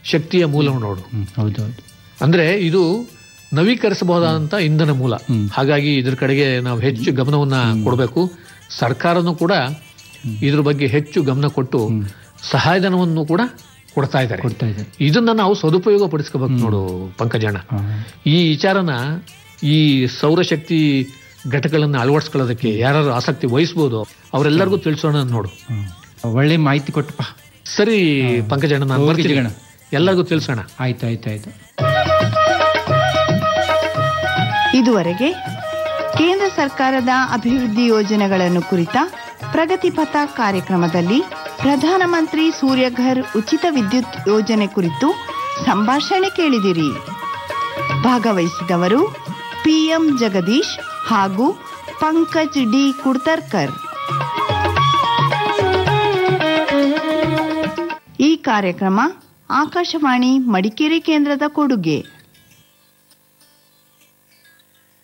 ಶಕ್ತಿಯ ಮೂಲ ನೋಡು ಹ್ಮ್ ಹೌದೌದು ಅಂದ್ರೆ ಇದು ನವೀಕರಿಸಬಹುದಾದಂತ ಇಂಧನ ಮೂಲ ಹ್ಮ್. ಹಾಗಾಗಿ ಇದ್ರ ಕಡೆಗೆ ನಾವು ಹೆಚ್ಚು ಗಮನವನ್ನ ಕೊಡಬೇಕು ಸರ್ಕಾರನೂ ಕೂಡ ಇದ್ರ ಬಗ್ಗೆ ಹೆಚ್ಚು ಗಮನ ಕೊಟ್ಟು ಸಹಾಯಧನವನ್ನು ಕೂಡ ಕೊಡ್ತಾ ಇದ್ದಾರೆ ಕೊಡ್ತಾ ಇದ್ದಾರೆ ಇದನ್ನ ನಾವು ಸದುಪಯೋಗ ಪಡಿಸ್ಕೋಬೇಕು ನೋಡು ಪಂಕಜಣ್ಣ ಹಾ. ಈ ವಿಚಾರನ ಈ ಸೌರಶಕ್ತಿ ಘಟಕಗಳನ್ನ ಅಳವಡಿಸ್ಕೊಳ್ಳೋದಕ್ಕೆ ಯಾರು ಆಸಕ್ತಿ ವಹಿಸ್ಬೋದು ಅವರೆಲ್ಲರಿಗೂ ತಿಳಿಸೋಣ ನೋಡು ಹ್ಮ್. ಒಳ್ಳೆ ಮಾಹಿತಿ ಕೊಟ್ಟಪ್ಪ ಸರಿ ಪಂಕಜಣ್ಣ ನಾನು ಓಕೆ ಬರ್ತೀನಿ ಜಗಣ್ಣ. ಎಲ್ಲರಿಗೂ ತಿಳಿಸೋಣ ಆಯ್ತು ಆಯ್ತು ಆಯ್ತು ಇದುವರೆಗೆ ಕೇಂದ್ರ ಸರ್ಕಾರದ ಅಭಿವೃದ್ಧಿ ಯೋಜನೆಗಳನ್ನು ಕುರಿತ ಪ್ರಗತಿಪಥ ಕಾರ್ಯಕ್ರಮದಲ್ಲಿ ಪ್ರಧಾನಮಂತ್ರಿ ಸೂರ್ಯಘರ್ ಉಚಿತ ವಿದ್ಯುತ್ ಯೋಜನೆ ಕುರಿತು ಸಂಭಾಷಣೆ ಕೇಳಿದಿರಿ ಭಾಗವಹಿಸಿದವರು ಪಿಎಂ ಜಗದೀಶ್ ಹಾಗೂ ಪಂಕಜ್ ಡಿ ಕುಡ್ತರ್ಕರ್ ಈ ಕಾರ್ಯಕ್ರಮ ಆಕಾಶವಾಣಿ ಮಡಿಕೇರಿ ಕೇಂದ್ರದ ಕೊಡುಗೆ